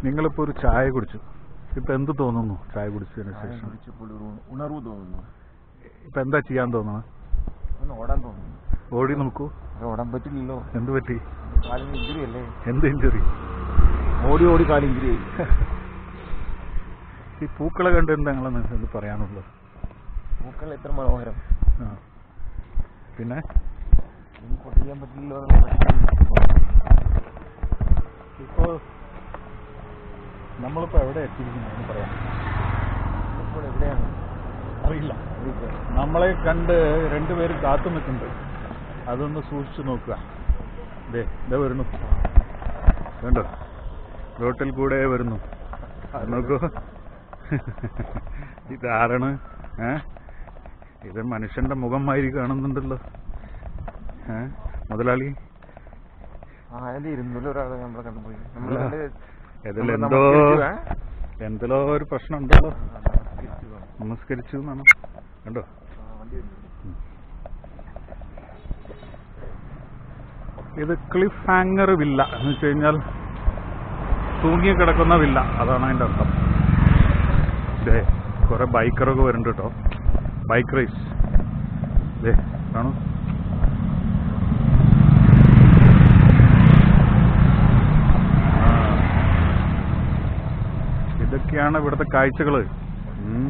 നിങ്ങളിപ്പോൾ ഒരു ചായ കുടിച്ചു ഇപ്പം എന്ത് തോന്നുന്നു ചായ കുടിച്ചതിന് ചായ ശേഷം കുടിച്ചപ്പോൾ ഒരു ഉണർവ് തോന്നുന്നു ഇപ്പം എന്താ ചെയ്യാൻ തോന്നുന്നത് ഒന്ന് ഓടാൻ തോന്നുന്നു ഓടി നോക്കൂ അത് ഓടാൻ പറ്റില്ലല്ലോ എന്ത് പറ്റി കാലിന് ഇഞ്ചുറി അല്ലേ എന്ത് ഇഞ്ചുറി ഓടി ഓടി കാലിന് ഇഞ്ചുറി ഈ പൂക്കളെ കണ്ട് എന്താണ് എന്ത് പറയാനുള്ളത് പൂക്കൾ എത്ര മനോഹരം ആ. പിന്നെ ഇനി പൊട്ടിക്കാൻ പറ്റില്ലല്ലോ എന്നുള്ള പ്രശ്നം. ഇപ്പോൾ നമ്മളിപ്പോൾ എവിടെ എത്തിയിരിക്കുന്നത് എന്ന് പറയാം ഇപ്പോൾ എവിടെയാണ് അറിയില്ല നമ്മളെ കണ്ട് രണ്ടുപേരും കാത്തു നിൽക്കുന്നുണ്ട് അതൊന്ന് സൂക്ഷിച്ചു നോക്കുക ദേ ഇതേ വരുന്നു കണ്ടോ റോട്ടിൽ കൂടെ വരുന്നു അത് നോക്കൂ ഇതാരാണ് ഏ ഇത് മനുഷ്യന്റെ മുഖം മാതിരി കാണുന്നുണ്ടല്ലോ ഏ മുതലാളി ആ അതിൽ ഇരുന്നൂല് ഒരാളെ നമ്മളെ കണ്ടുപോയി നമ്മളെ അല്ല. കണ്ട് ഇതിൽ നമ്മൾ എന്തോ നമസ്കരിച്ചു, ഏ? എന്തിലോ ഒരു പ്രശ്നം ഉണ്ടല്ലോ ആ, നമസ്കരിച്ചു പോണം. നമസ്കരിച്ചു എന്നാണ് കണ്ടോ ആ, വണ്ടി വരുന്നു. ഇത് ക്ലിഫ് ഹാങ്ങർ വില്ല എന്ന് വെച്ച് കഴിഞ്ഞാൽ തൂങ്ങി കിടക്കുന്ന വില്ല അതാണ് അതിന്റെ അർത്ഥം ഇതേ കുറെ ബൈക്കറൊക്കെ വരുന്നുണ്ട് കേട്ടോ ബൈക്ക് റേസ് ദേ കാണൂ ആ. ഇതൊക്കെയാണ് ഇവിടുത്തെ കാഴ്ചകള് ഉം.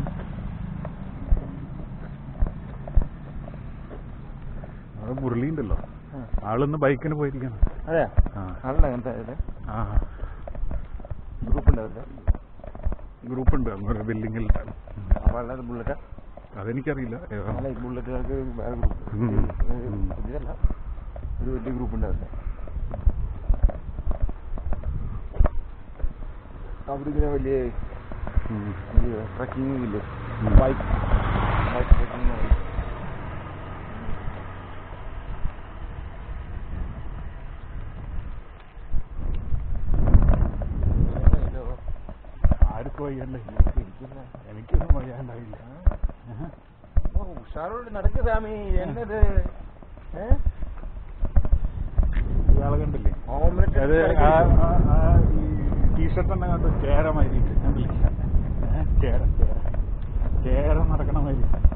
അവിടെ മുരളിയുണ്ടല്ലോ ആ. ആളിന്ന് ബൈക്കിന് പോയിരിക്കണം അതെ ആ ആളുടെ അങ്ങനത്തെ അല്ലേ ആ ഗ്രൂപ്പ് ഉണ്ടാവില്ല ഗ്രൂപ്പ് ഉണ്ട് അങ്ങനെ ബിൽഡിങ്ങിൽ അപ്പോൾ അല്ലാതെ ബുള്ളറ്റാ അതെനിക്കറിയില്ല ഏതാ? അല്ല ഈ ബുള്ളറ്റുകാർക്ക് വേറെ ഗ്രൂപ്പ് ഉം. ഉം. പുതിയതല്ല ഒരു വലിയ ഗ്രൂപ്പ് ഉണ്ടാവില്ല അവിടെ ഇങ്ങനെ വലിയ ഉം. വലിയ ട്രക്കിംഗ് ഇല്ലേ ഉം. ബൈക്ക് ബൈക്ക് ട്രക്കിംഗ് ആർക്കും വയ്യല്ലേ എനിക്കൊന്നും വയ്യാണ്ടായില്ല ഉഷാറോട് നടക്ക് സ്വാമി എന്നത് ഇയാളെ കണ്ടില്ലേ ഓംലെറ്റ് അത് ആ ആ- ആ ഈ ടീഷർട്ട് തന്നെ കണ്ട് കേരമായിരിക്കും കണ്ടില്ലേ ഏ? കേര കേര കേര നടക്കണ മാതിരി